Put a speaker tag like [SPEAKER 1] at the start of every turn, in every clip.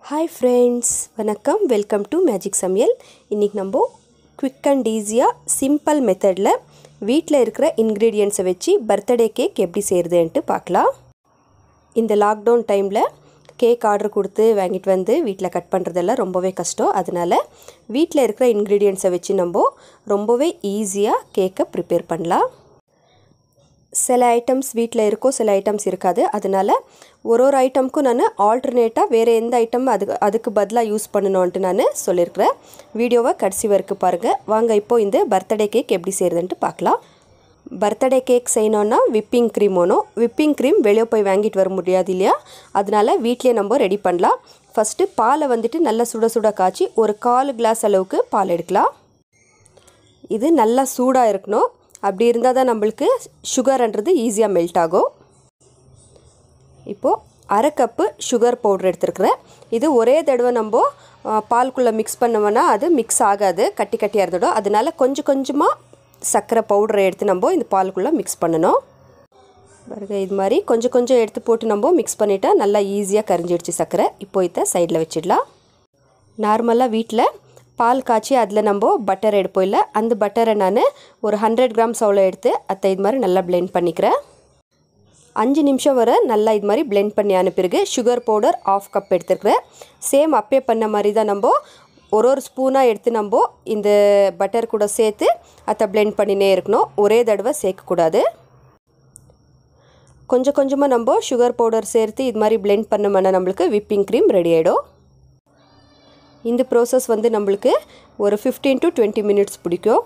[SPEAKER 1] hi friends வணக்கம் welcome to magic சமையல் இன்றைக்கி நம்ம குவிக் அண்ட் ஈஸியாக சிம்பிள் மெத்தடில் வீட்டில் இருக்கிற இன்க்ரீடியன்ஸை வச்சு பர்த்டே கேக் எப்படி செய்கிறதுன்ட்டு பார்க்கலாம் இந்த லாக்டவுன் டைமில் கேக் ஆர்டர் கொடுத்து வாங்கிட்டு வந்து வீட்டில் கட் பண்ணுறதெல்லாம் ரொம்பவே கஷ்டம் அதனால் வீட்டில் இருக்கிற இன்க்ரீடியன்ஸை வச்சு நம்ம ரொம்பவே ஈஸியாக கேக்கை ப்ரிப்பேர் பண்ணலாம் சில ஐட்டம்ஸ் வீட்டில் இருக்கும் சில ஐட்டம்ஸ் இருக்காது அதனால் ஒரு ஒரு ஐட்டமுக்கும் நான் ஆல்டர்னேட்டாக வேறு எந்த ஐட்டம் அதுக்கு அதுக்கு பதிலாக யூஸ் பண்ணணுன்ட்டு நான் சொல்லியிருக்கிறேன் வீடியோவை கடைசி வரைக்கும் பாருங்கள் வாங்க இப்போது இந்த பர்த்டே கேக் எப்படி செய்கிறதுன்ட்டு பார்க்கலாம் பர்த்டே கேக் செய்யணுன்னா விப்பிங் க்ரீம் வேணும் விப்பிங் க்ரீம் வெளியே போய் வாங்கிட்டு வர முடியாது இல்லையா அதனால் வீட்லேயே நம்ம ரெடி பண்ணலாம் ஃபஸ்ட்டு பாலை வந்துட்டு நல்லா சுட சுட காய்ச்சி ஒரு கால் கிளாஸ் அளவுக்கு பால் எடுக்கலாம் இது நல்லா சூடாக இருக்கணும் அப்படி இருந்தால் தான் நம்மளுக்கு சுகர்ன்றது ஈஸியாக மெல்ட் ஆகும் இப்போது அரை கப்பு சுகர் பவுட்ரு எடுத்துருக்குறேன் இது ஒரே தடவை நம்ம பால்குள்ளே மிக்ஸ் பண்ணோம்னா அது மிக்ஸ் ஆகாது கட்டி கட்டியாக இருந்துடும் அதனால கொஞ்சம் கொஞ்சமாக சர்க்கரை பவுடரை எடுத்து நம்ம இந்த பாலுக்குள்ளே மிக்ஸ் பண்ணணும் பாருங்க இது மாதிரி கொஞ்சம் கொஞ்சம் எடுத்து போட்டு நம்ம மிக்ஸ் பண்ணிட்டா நல்லா ஈஸியாக கரிஞ்சிடுச்சு சர்க்கரை இப்போ இதை சைடில் வச்சிடலாம் நார்மலாக வீட்டில் பால் காய்ச்சி அதில் நம்ம பட்டர் எடுப்போம் இல்லை அந்த பட்டரை நான் ஒரு ஹண்ட்ரட் கிராம்ஸ் அவ்வளோ எடுத்து அத்தை இது மாதிரி நல்லா பிளெண்ட் பண்ணிக்கிறேன் அஞ்சு நிமிஷம் வர நல்லா இது மாதிரி பிளெண்ட் பண்ணி அனுப்பிருக்கு சுகர் பவுடர் ஆஃப் கப் எடுத்துருக்குறேன் சேம் அப்பே பண்ண மாதிரி தான் நம்ம ஒரு ஒரு ஸ்பூனாக எடுத்து நம்ம இந்த பட்டர் கூட சேர்த்து அதை பிளெண்ட் பண்ணினே இருக்கணும் ஒரே தடவை சேர்க்கக்கூடாது கொஞ்சம் கொஞ்சமாக நம்ம சுகர் பவுடர் சேர்த்து இது மாதிரி பிளெண்ட் பண்ணோம்னா நம்மளுக்கு விப்பிங் க்ரீம் ரெடி ஆகிடும் இந்த ப்ரோசஸ் வந்து நம்மளுக்கு ஒரு ஃபிஃப்டீன் டு டுவெண்ட்டி மினிட்ஸ் பிடிக்கும்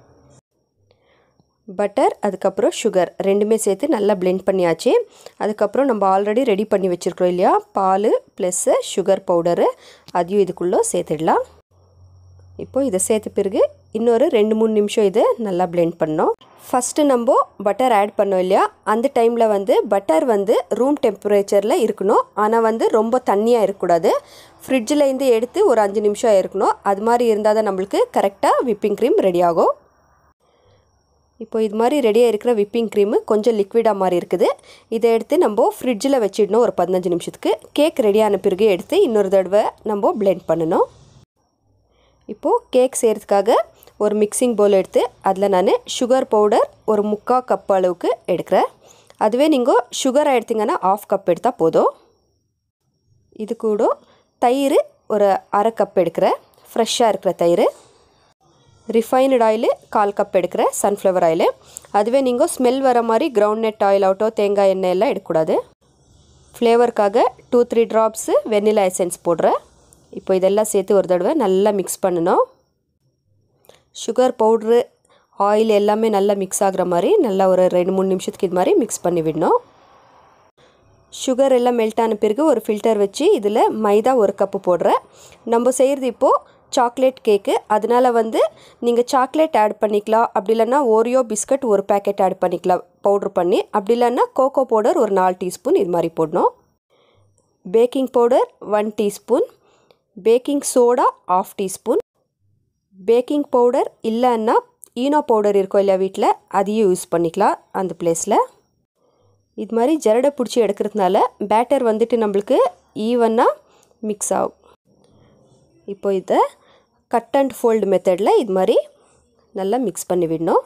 [SPEAKER 1] பட்டர் அதுக்கப்புறம் சுகர் ரெண்டுமே சேர்த்து நல்லா பிளெண்ட் பண்ணியாச்சு அதுக்கப்புறம் நம்ம ஆல்ரெடி ரெடி பண்ணி வச்சுருக்கிறோம் இல்லையா பால் ப்ளஸ்ஸு சுகர் பவுடரு அதையும் இதுக்குள்ளே சேர்த்துடலாம் இப்போது இதை சேர்த்த பிறகு இன்னொரு ரெண்டு மூணு நிமிஷம் இதை நல்லா பிளெண்ட் பண்ணோம் ஃபஸ்ட்டு நம்ம பட்டர் ஆட் பண்ணோம் இல்லையா அந்த டைமில் வந்து பட்டர் வந்து ரூம் டெம்பரேச்சரில் இருக்கணும் ஆனால் வந்து ரொம்ப தண்ணியாக இருக்கக்கூடாது ஃப்ரிட்ஜிலேருந்து எடுத்து ஒரு அஞ்சு நிமிஷம் இருக்கணும் அது மாதிரி இருந்தால் தான் நம்மளுக்கு கரெக்டாக விப்பிங் க்ரீம் ரெடி ஆகும் இப்போ இது மாதிரி ரெடியாக இருக்கிற விப்பிங் க்ரீமு கொஞ்சம் லிக்விடாக மாதிரி இருக்குது இதை எடுத்து நம்ம ஃப்ரிட்ஜில் வச்சிடணும் ஒரு பதினஞ்சு நிமிஷத்துக்கு கேக் ரெடியான பிறகு எடுத்து இன்னொரு தடவை நம்ம பிளெண்ட் பண்ணணும் இப்போது கேக் செய்கிறதுக்காக ஒரு மிக்சிங் பவுல் எடுத்து அதில் நான் சுகர் பவுடர் ஒரு முக்கால் கப் அளவுக்கு எடுக்கிறேன் அதுவே நீங்கள் சுகர் எடுத்திங்கன்னா ஆஃப் கப் எடுத்தால் போதும் இது கூட தயிர் ஒரு அரை கப் எடுக்கிறேன் ஃப்ரெஷ்ஷாக இருக்கிற தயிர் ரிஃபைனட் ஆயில் கால் கப் எடுக்கிறேன் சன்ஃப்ளவர் ஆயில் அதுவே நீங்கள் ஸ்மெல் வர மாதிரி கிரவுண்ட் நட் ஆயில் ஆகட்டோ தேங்காய் எண்ணெய் எல்லாம் எடுக்கக்கூடாது ஃப்ளேவருக்காக two three drops vanilla essence போடுறேன் இப்போ இதெல்லாம் சேர்த்து ஒரு தடவை நல்லா மிக்ஸ் பண்ணணும் சுகர் பவுட்ரு ஆயில் எல்லாமே நல்லா மிக்ஸ் ஆகிற மாதிரி நல்லா ஒரு ரெண்டு மூணு நிமிஷத்துக்கு இது மாதிரி மிக்ஸ் பண்ணி விடணும் சுகர் எல்லாம் மெல்ட் ஆன பிறகு ஒரு ஃபில்டர் வச்சு இதில் மைதா ஒரு கப்பு போடுறேன் நம்ம செய்கிறது இப்போது சாக்லேட் கேக்கு அதனால் வந்து நீங்கள் சாக்லேட் ஆட் பண்ணிக்கலாம் அப்படி இல்லைன்னா ஓரியோ பிஸ்கட் ஒரு பேக்கெட் ஆட் பண்ணிக்கலாம் பவுட்ரு பண்ணி அப்படி இல்லைன்னா கோகோ பவுடர் ஒரு நாலு டீஸ்பூன் இது மாதிரி போடணும் baking powder one teaspoon baking soda half teaspoon baking powder இல்லைன்னா ஈனோ பவுடர் இருக்கும் இல்லையா வீட்டில் அதையும் யூஸ் பண்ணிக்கலாம் அந்த பிளேஸில் இது மாதிரி ஜரடை பிடிச்சி எடுக்கிறதுனால பேட்டர் வந்துட்டு நம்மளுக்கு ஈவனாக மிக்ஸ் ஆகும் இப்போ இதை கட் அண்ட் ஃபோல்டு மெத்தடில் இது மாதிரி நல்லா மிக்ஸ் பண்ணி விடணும்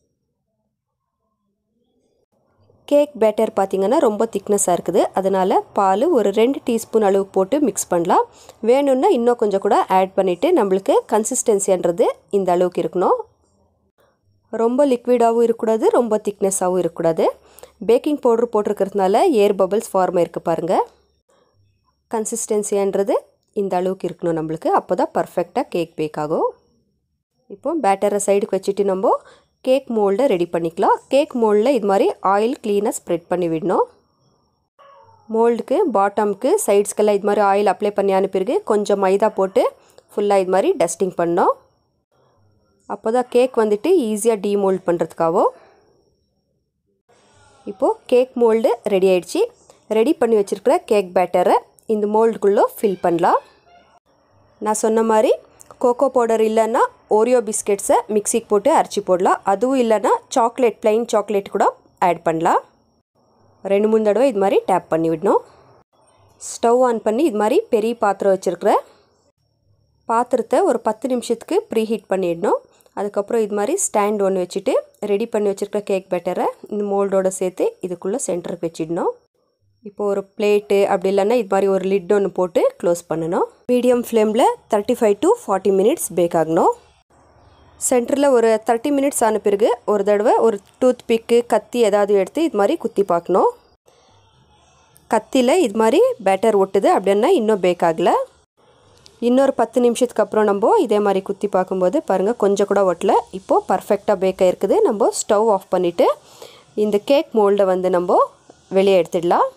[SPEAKER 1] கேக் பேட்டர் பார்த்திங்கன்னா ரொம்ப திக்னஸாக இருக்குது அதனால் பால் ஒரு ரெண்டு டீஸ்பூன் அளவு போட்டு மிக்ஸ் பண்ணலாம் வேணும்னா இன்னும் கொஞ்சம் கூட ஆட் பண்ணிவிட்டு நம்மளுக்கு கன்சிஸ்டன்சின்றது இந்த அளவுக்கு இருக்கணும் ரொம்ப லிக்விடாகவும் இருக்கக்கூடாது ரொம்ப திக்னஸாகவும் இருக்கக்கூடாது பேக்கிங் பவுட்ரு போட்டிருக்கிறதுனால ஏர் பபிள்ஸ் ஃபார்ம் இருக்குது பாருங்கள் கன்சிஸ்டன்சின்றது இந்த அளவுக்கு இருக்கணும் நம்மளுக்கு அப்போ தான் பர்ஃபெக்டாக கேக் பேக் ஆகும் இப்போது பேட்டரை சைடுக்கு வச்சுட்டு நம்ம கேக் மோல்டை ரெடி பண்ணிக்கலாம் கேக் மோல்டில் இது மாதிரி ஆயில் க்ளீனாக ஸ்ப்ரெட் பண்ணி விடணும் மோல்டுக்கு பாட்டமுக்கு சைட்ஸ்க்கெல்லாம் இது மாதிரி ஆயில் அப்ளை பண்ணி பிறகு கொஞ்சம் மைதா போட்டு ஃபுல்லாக இது மாதிரி டஸ்டிங் பண்ணோம் அப்போ தான் கேக் வந்துட்டு ஈஸியாக டீமோல்ட் பண்ணுறதுக்காகவும் இப்போது கேக் மோல்டு ரெடி ஆயிடுச்சு ரெடி பண்ணி வச்சுருக்கிற கேக் பேட்டரை இந்த மோல்டுக்குள்ளே ஃபில் பண்ணலாம் நான் சொன்ன மாதிரி கோகோ பவுடர் இல்லைன்னா ஓரியோ பிஸ்கெட்ஸை மிக்சிக்கு போட்டு அரைச்சி போடலாம் அதுவும் இல்லைன்னா சாக்லேட் ப்ளைன் சாக்லேட் கூட ஆட் பண்ணலாம் ரெண்டு மூணு தடவை இது மாதிரி டேப் பண்ணி விடணும் ஸ்டவ் ஆன் பண்ணி இது மாதிரி பெரிய பாத்திரம் வச்சுருக்கிறேன் பாத்திரத்தை ஒரு பத்து நிமிஷத்துக்கு ப்ரீ ஹீட் பண்ணிடணும் அதுக்கப்புறம் இது மாதிரி ஸ்டாண்ட் ஒன்று வச்சுட்டு ரெடி பண்ணி வச்சுருக்க கேக் பேட்டரை இந்த மோல்டோடு சேர்த்து இதுக்குள்ளே சென்டருக்கு வச்சிடணும் இப்போ ஒரு பிளேட்டு அப்படி இல்லைன்னா இது மாதிரி ஒரு லிட் ஒன்று போட்டு க்ளோஸ் பண்ணணும் மீடியம் ஃப்ளேமில் thirty five to forty minutes bake ஆகணும் சென்டரில் ஒரு தேர்ட்டி மினிட்ஸ் ஆன பிறகு ஒரு தடவை ஒரு டூத் பிக்கு கத்தி ஏதாவது எடுத்து இது மாதிரி குத்தி பார்க்கணும் கத்தியில் இது மாதிரி பேட்டர் ஒட்டுது அப்படின்னா இன்னும் பேக் ஆகலை இன்னொரு பத்து நிமிஷத்துக்கு அப்புறம் நம்ம இதே மாதிரி குத்தி பார்க்கும்போது பாருங்கள் கொஞ்சம் கூட ஒட்டல இப்போது பர்ஃபெக்டாக பேக் ஆகிருக்குது நம்ம ஸ்டவ் ஆஃப் பண்ணிவிட்டு இந்த கேக் மோல்டை வந்து நம்ம வெளியே எடுத்துடலாம்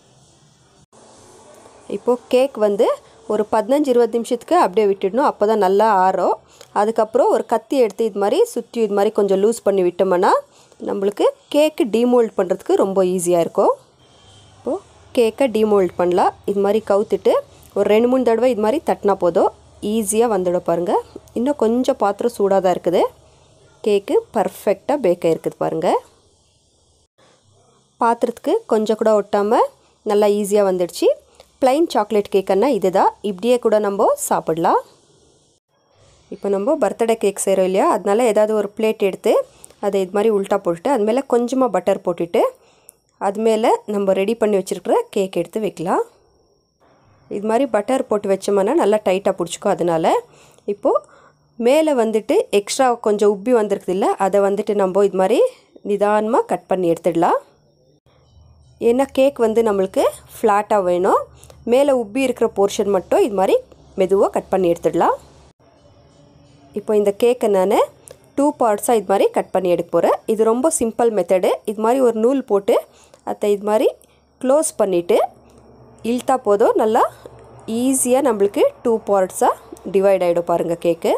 [SPEAKER 1] இப்போது கேக் வந்து ஒரு பதினஞ்சு இருபது நிமிஷத்துக்கு அப்படியே விட்டுடணும் அப்போ தான் நல்லா ஆறும் அதுக்கப்புறம் ஒரு கத்தி எடுத்து இது மாதிரி சுற்றி இது மாதிரி கொஞ்சம் லூஸ் பண்ணி விட்டோம்னா நம்மளுக்கு கேக்கு டீமோல்ட் பண்ணுறதுக்கு ரொம்ப ஈஸியாக இருக்கும் இப்போது கேக்கை டீமோல்ட் பண்ணலாம் இது மாதிரி கவுத்துட்டு ஒரு ரெண்டு மூணு தடவை இது மாதிரி தட்டினா போதும் ஈஸியாக வந்துட பாருங்கள் இன்னும் கொஞ்சம் பாத்திரம் சூடாக தான் இருக்குது கேக்கு பர்ஃபெக்டாக பேக் ஆகிருக்குது பாருங்கள் பாத்திரத்துக்கு கொஞ்சம் கூட ஒட்டாமல் நல்லா ஈஸியாக வந்துடுச்சு ப்ளைன் சாக்லேட் கேக்குன்னா இது தான் இப்படியே கூட நம்ம சாப்பிடலாம் இப்போ நம்ம பர்த்டே கேக் செய்கிறோம் இல்லையா அதனால ஏதாவது ஒரு பிளேட் எடுத்து அதை இது மாதிரி உல்ட்டா போட்டுட்டு அது மேலே கொஞ்சமாக பட்டர் போட்டுட்டு அது மேலே நம்ம ரெடி பண்ணி வச்சுருக்கிற கேக் எடுத்து வைக்கலாம் இது மாதிரி பட்டர் போட்டு வச்சோம்னா நல்லா டைட்டாக பிடிச்சிக்கும் அதனால் இப்போது மேலே வந்துட்டு எக்ஸ்ட்ரா கொஞ்சம் உப்பி வந்திருக்குது இல்லை அதை வந்துட்டு நம்ம இது மாதிரி நிதானமாக கட் பண்ணி எடுத்துடலாம் ஏன்னா கேக் வந்து நம்மளுக்கு ஃப்ளாட்டாக வேணும் மேலே உப்பி இருக்கிற போர்ஷன் மட்டும் இது மாதிரி மெதுவாக கட் பண்ணி எடுத்துடலாம் இப்போ இந்த கேக்கை நான் டூ பார்ட்ஸாக இது மாதிரி கட் பண்ணி எடுக்க போகிறேன் இது ரொம்ப சிம்பிள் மெத்தடு இது மாதிரி ஒரு நூல் போட்டு அதை இது மாதிரி க்ளோஸ் பண்ணிவிட்டு இழுத்தா போதும் நல்லா ஈஸியாக நம்மளுக்கு டூ பார்ட்ஸாக டிவைட் ஆகிடும் பாருங்கள் கேக்கு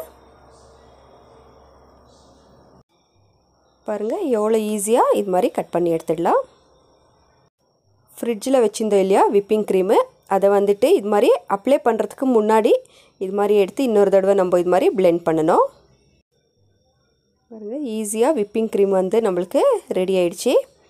[SPEAKER 1] பாருங்கள் எவ்வளோ ஈஸியாக இது மாதிரி கட் பண்ணி எடுத்துடலாம் ஃப்ரிட்ஜில் வச்சுருந்தோம் இல்லையா விப்பிங் க்ரீமு அதை வந்துட்டு இது மாதிரி அப்ளை பண்ணுறதுக்கு முன்னாடி இது மாதிரி எடுத்து இன்னொரு தடவை நம்ம இது மாதிரி பிளெண்ட் பண்ணணும் பாருங்கள் ஈஸியாக விப்பிங் க்ரீம் வந்து நம்மளுக்கு ரெடி ஆயிடுச்சு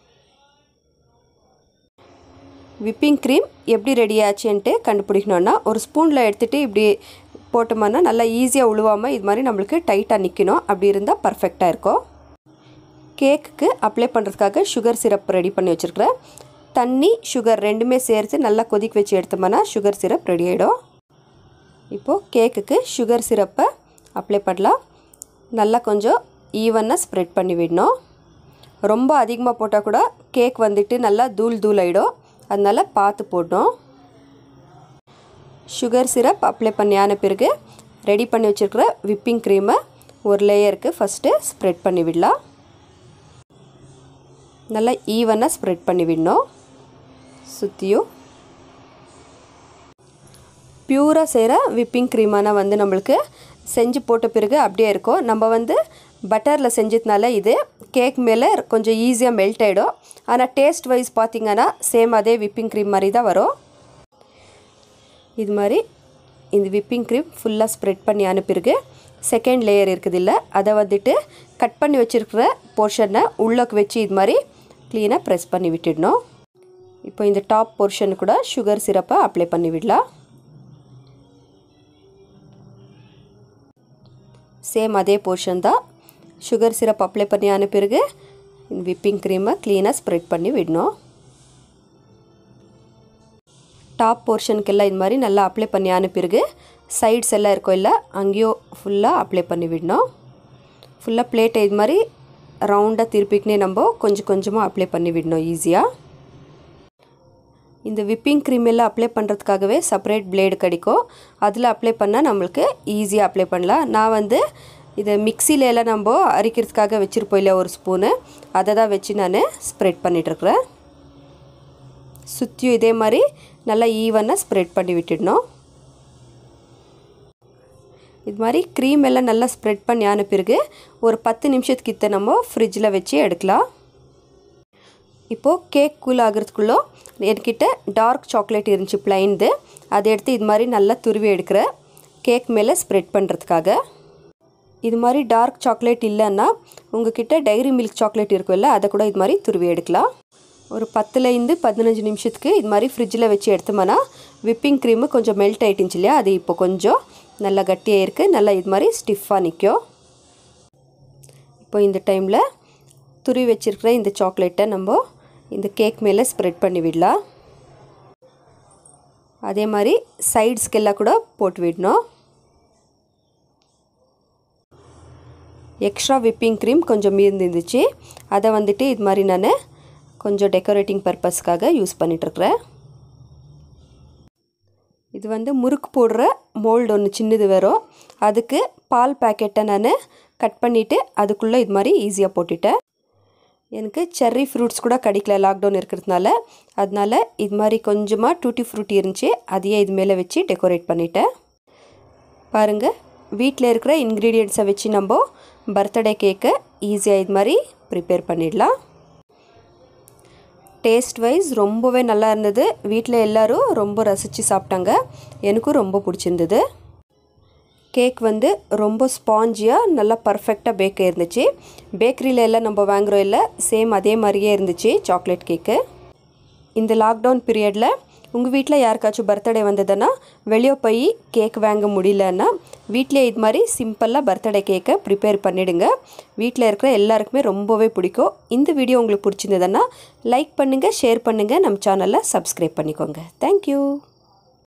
[SPEAKER 1] விப்பிங் க்ரீம் எப்படி ரெடி ஆச்சுன்ட்டு கண்டுபிடிக்கணுன்னா ஒரு ஸ்பூனில் எடுத்துகிட்டு இப்படி போட்டோம்னா நல்லா ஈஸியாக உழுவாமல் இது மாதிரி நம்மளுக்கு டைட்டாக நிற்கணும் அப்படி இருந்தால் பர்ஃபெக்டாக இருக்கும் கேக்குக்கு அப்ளை பண்ணுறதுக்காக சுகர் சிரப் ரெடி பண்ணி வச்சுருக்கிறேன் தண்ணி சுகர் ரெண்டுமே சேர்த்து நல்லா கொதிக்க வச்சு எடுத்தோம்னா சுகர் சிரப் ரெடி ஆகிடும் இப்போது கேக்குக்கு சுகர் சிரப்பை அப்ளை பண்ணலாம் நல்லா கொஞ்சம் ஈவனாக ஸ்ப்ரெட் பண்ணி விடணும் ரொம்ப அதிகமாக போட்டால் கூட கேக் வந்துட்டு நல்லா தூள் தூள் ஆகிடும் அதனால் பார்த்து போடணும் சுகர் சிரப் அப்ளை பண்ணியான பிறகு ரெடி பண்ணி வச்சுருக்கிற விப்பிங் க்ரீமை ஒரு லேயருக்கு ஃபஸ்ட்டு ஸ்ப்ரெட் பண்ணி விடலாம் நல்லா ஈவனாக ஸ்ப்ரெட் பண்ணி விடணும் சுற்றியும் பியூராக செய்கிற விப்பிங் க்ரீமான வந்து நம்மளுக்கு செஞ்சு போட்ட பிறகு அப்படியே இருக்கும் நம்ம வந்து பட்டரில் செஞ்சதுனால இது கேக் மேலே கொஞ்சம் ஈஸியாக மெல்ட் ஆகிடும் ஆனால் டேஸ்ட் வைஸ் பார்த்திங்கன்னா சேம் அதே விப்பிங் க்ரீம் மாதிரி தான் வரும் இது மாதிரி இந்த விப்பிங் க்ரீம் ஃபுல்லாக ஸ்ப்ரெட் பண்ணி அனுப்பிருக்கு செகண்ட் லேயர் இருக்குது இல்லை அதை வந்துட்டு கட் பண்ணி வச்சுருக்கிற போர்ஷனை உள்ளக்கு வச்சு இது மாதிரி க்ளீனாக ப்ரெஸ் பண்ணி விட்டுடணும் இப்போ இந்த டாப் போர்ஷன் கூட சுகர் சிரப்பை அப்ளை பண்ணி விடலாம் சேம் அதே போர்ஷன் தான் சுகர் சிரப் அப்ளை பண்ணி ஆன பிறகு இந்த விப்பிங் க்ரீமை க்ளீனாக ஸ்ப்ரெட் பண்ணி விடணும் டாப் போர்ஷனுக்கெல்லாம் இது மாதிரி நல்லா அப்ளை பண்ணி ஆன பிறகு சைட்ஸ் எல்லாம் இருக்கும் இல்லை அங்கேயும் ஃபுல்லாக அப்ளை பண்ணி விடணும் ஃபுல்லாக பிளேட்டை இது மாதிரி ரவுண்டாக திருப்பிக்கினே நம்ம கொஞ்சம் கொஞ்சமாக அப்ளை பண்ணி விடணும் ஈஸியாக இந்த விப்பிங் க்ரீம் எல்லாம் அப்ளை பண்ணுறதுக்காகவே செப்பரேட் பிளேடு கிடைக்கும் அதில் அப்ளை பண்ணால் நம்மளுக்கு ஈஸியாக அப்ளை பண்ணலாம் நான் வந்து இதை மிக்சியில எல்லாம் நம்ம அரிக்கிறதுக்காக வச்சுருப்போம் இல்லையா ஒரு ஸ்பூனு அதை தான் வச்சு நான் ஸ்ப்ரெட் பண்ணிகிட்ருக்குறேன் சுற்றியும் இதே மாதிரி நல்லா ஈவனாக ஸ்ப்ரெட் பண்ணி விட்டுடணும் இது மாதிரி க்ரீம் எல்லாம் நல்லா ஸ்ப்ரெட் பண்ணி ஆன பிறகு ஒரு பத்து நிமிஷத்துக்கிட்ட நம்ம ஃப்ரிட்ஜில் வச்சு எடுக்கலாம் இப்போது கேக் கூல் ஆகிறதுக்குள்ளே என்கிட்ட டார்க் சாக்லேட் இருந்துச்சு பிளைன்து அதை எடுத்து இது மாதிரி நல்லா துருவி எடுக்கிற கேக் மேலே ஸ்ப்ரெட் பண்ணுறதுக்காக இது மாதிரி டார்க் சாக்லேட் இல்லைன்னா உங்ககிட்ட டைரி மில்க் சாக்லேட் இருக்கும்ல அதை கூட இது மாதிரி துருவி எடுக்கலாம் ஒரு பத்துலேருந்து பதினஞ்சு நிமிஷத்துக்கு இது மாதிரி ஃப்ரிட்ஜில் வச்சு எடுத்தோம்னா விப்பிங் க்ரீமு கொஞ்சம் மெல்ட் ஆகிட்டுச்சு இல்லையா அது இப்போ கொஞ்சம் நல்லா கட்டியாக இருக்குது நல்லா இது மாதிரி ஸ்டிஃபாக நிற்கும் இப்போ இந்த டைமில் துருவி வச்சுருக்கிற இந்த சாக்லேட்டை நம்ம இந்த கேக் மேலே ஸ்ப்ரெட் பண்ணி விடலாம் அதே மாதிரி சைட்ஸ்க்கெல்லாம் கூட போட்டு விடணும் எக்ஸ்ட்ரா விப்பிங் க்ரீம் கொஞ்சம் மீர்ந்துருந்துச்சு அதை வந்துட்டு இது மாதிரி நான் கொஞ்சம் டெக்கரேட்டிங் பர்பஸ்க்காக யூஸ் பண்ணிகிட்ருக்குறேன் இது வந்து முறுக்கு போடுற மோல்டு ஒன்று சின்னது வரும் அதுக்கு பால் பேக்கெட்டை நான் கட் பண்ணிவிட்டு அதுக்குள்ளே இது மாதிரி ஈஸியாக போட்டுட்டேன் எனக்கு செர்ரி ஃப்ரூட்ஸ் கூட கிடைக்கல லாக்டவுன் இருக்கிறதுனால அதனால இது மாதிரி கொஞ்சமாக டூட்டி ஃப்ரூட்டி இருந்துச்சு அதையே இது மேலே வச்சு டெக்கரேட் பண்ணிட்டேன் பாருங்கள் வீட்டில் இருக்கிற இன்க்ரீடியன்ட்ஸை வச்சு நம்ம பர்த்டே கேக்கை ஈஸியாக இது மாதிரி ப்ரிப்பேர் பண்ணிடலாம் டேஸ்ட் வைஸ் ரொம்பவே நல்லா இருந்தது வீட்டில் எல்லோரும் ரொம்ப ரசித்து சாப்பிட்டாங்க எனக்கும் ரொம்ப பிடிச்சிருந்தது கேக் வந்து ரொம்ப ஸ்பாஞ்சியாக நல்லா பர்ஃபெக்டாக பேக் இருந்துச்சு பேக்கரியில் எல்லாம் நம்ம வாங்குகிறோம் இல்லை சேம் அதே மாதிரியே இருந்துச்சு சாக்லேட் கேக்கு இந்த லாக்டவுன் பீரியடில் உங்கள் வீட்டில் யாருக்காச்சும் பர்த்டே வந்ததுன்னா வெளியே போய் கேக் வாங்க முடியலன்னா வீட்டிலே இது மாதிரி சிம்பிளாக பர்த்டே கேக்கை ப்ரிப்பேர் பண்ணிவிடுங்க வீட்டில் இருக்கிற எல்லாருக்குமே ரொம்பவே பிடிக்கும் இந்த வீடியோ உங்களுக்கு பிடிச்சிருந்ததுன்னா லைக் பண்ணுங்கள் ஷேர் பண்ணுங்கள் நம்ம சேனலை சப்ஸ்கிரைப் பண்ணிக்கோங்க தேங்க்யூ